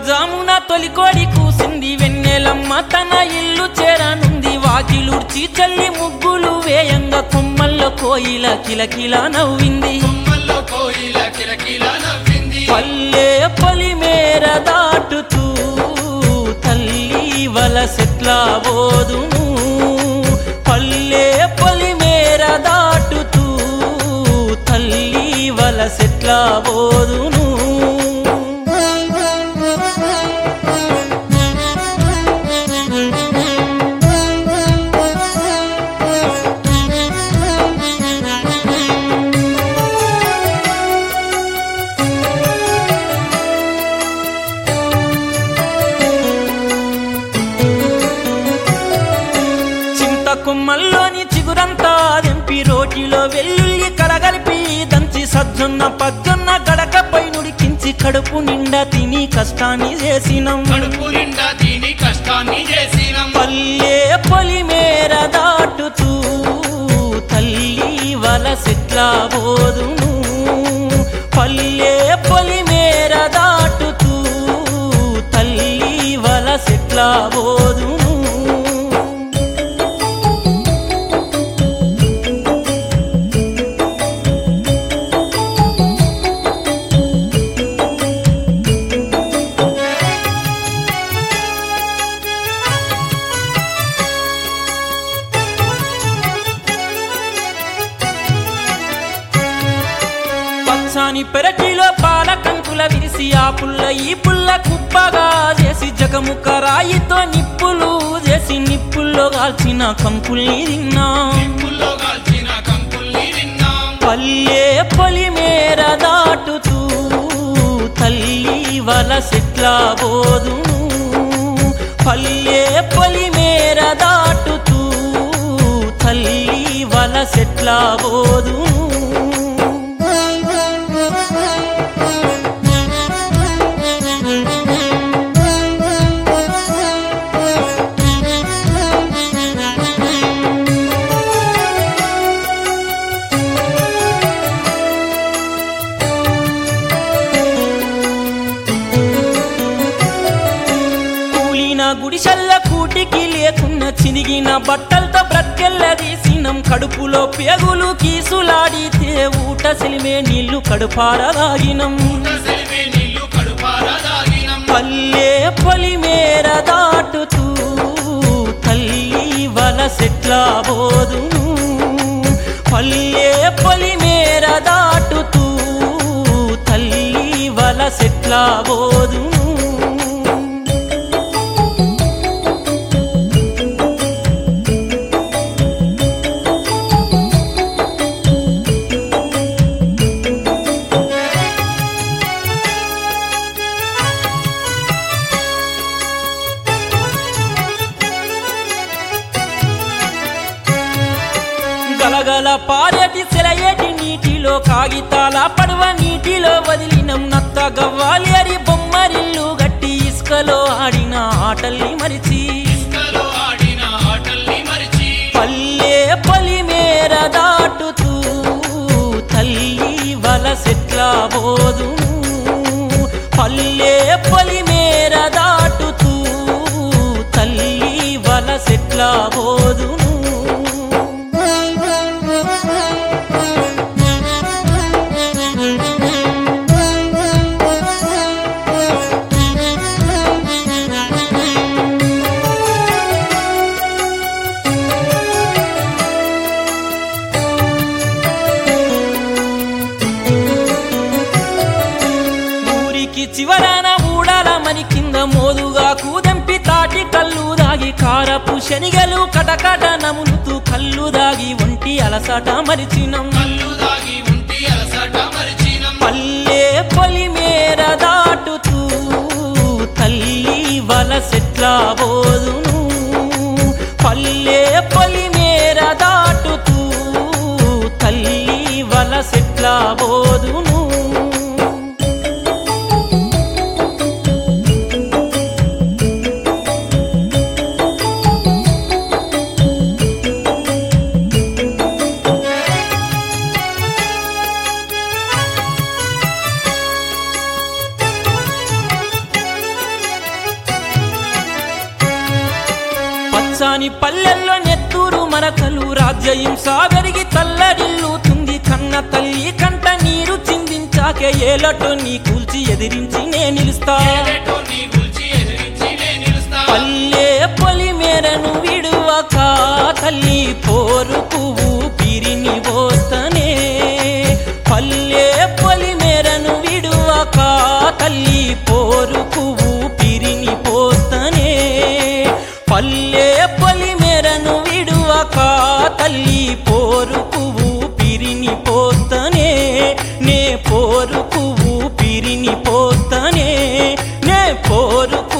తెల్లవారుజామున తొలికోడి కూసింది వెన్నెలమ్మ తన ఇల్లు చేరనుంది వాకిలుడ్చి చల్లి ముగ్గులు వేయంగా కొమ్మల్లో కోయిల కిలకిల నవ్వింది కొమ్మల్లో కోయిల కిలకిల నవ్వింది పల్లె పొలిమేర దాటుతూ తల్లి వలసెట్ల బోదును పల్లె పొలిమేర దాటుతూ తల్లి వలసెట్ల బోదును చింత కొమ్మల్లోని చిగురంతా దింపి రోటిలో వెల్లుల్లి కడగలిపి దంచి సజ్జొన్న పజ్జొన్న గడకపై నుడికించి కడుపు నిండా తిని కష్టాన్ని చేసినం కడుపు నిండా దీని కష్టాన్ని చేసినం పల్లె పొలిమేర దాటుతూ తల్లి వలసెట్ల బోదును పల్లె పొలిమేర దాటుతూ తల్లి వలసెట్ల బోదును పచ్చాని పెరటిలో పాల కంకుల విరిసి ఆ పుల్ల ఈ పుల్ల కుప్పగా చేసి జగముక్క రాయితో నిప్పులు చేసి నిప్పుల్లో కాల్చిన కంకుల్ని తిన్నా నిప్పుల్లో కాల్చిన కంకుల్ని తిన్నాం పల్లె పొలిమేర దాటుతూ తల్లి వలసెట్ల బోదును పల్లె పొలిమేర దాటుతూ తల్లి వలసెట్ల బోదును కూలిన గుడిసెల్ల కూటికి లేకున్న చినిగిన బట్టలతో బ్రతికెల్ల తీసినం కడుపులో పేగులు కీసులాడితే ఊట సిలిమే నీళ్లు కడుపారదాగినం సెలిమే నీళ్లు కడుపార దాగినం పల్లె పొలిమేర దాటుతూ తల్లి వలసెట్ల బోదును పల్లె పొలిమేర దాటుతూ తల్లి వలసెట్ల బోదును గలగల పారేటి సెలయేటి నీటిలో కాగితాల పడవ నీటిలో వదిలినం నత్త గవ్వాలేరి బొమ్మరిల్లు గట్టి ఇసుకలో ఆడిన ఆటల్ని మరిచి ఇసుకలో ఆడిన ఆటల్ని మరిచి పల్లె పొలిమేర దాటుతూ తల్లి వలసెట్ల బోదును పల్లె పొలిమేర దాటుతూ తల్లి వలసెట్ల బోదును ఊరికి చివరన ఊడాల మని కింద మోదుగా కూదెంపి తాటి కళ్ళు దాగి కారపు శనిగలు కటకట నములుతూ కళ్ళు దాగి ఒంటి అలసట మరిచినం కళ్ళు దాగి ఉంటి అలసట మరిచినం పల్లె పొలిమేర దాటుతూ తల్లి వలసెట్ల బోదును పల్లె పొలిమేర దాటుతూ తల్లి వలసెట్ల బోదును పల్లెల్లో నెత్తూరు మరకలు రాజ్యహింస పెరిగి తల్లడిల్లుతుంది కన్న తల్లి కంట నీరు చిందించాకే ఏలటో నీ కూల్చి ఎదిరించి నే నిలుస్తా ఏలేటో నీ గుల్చి ఎదిరించి నే నిలుస్తా పల్లె పొలి మేరను విడువక తల్లి పోరుకు ఊపిరిని పోస్తనే పల్లె పొలి మేరను విడువక తల్లి పోరుకు ఊపిరిని పోస్తనే పల్లె పొలి మేరను విడువక తల్లి పోరుకు ఊపిరిని పోస్తనే నే పోరుకు ఊపిరిని పోస్తనే నే పోరుకు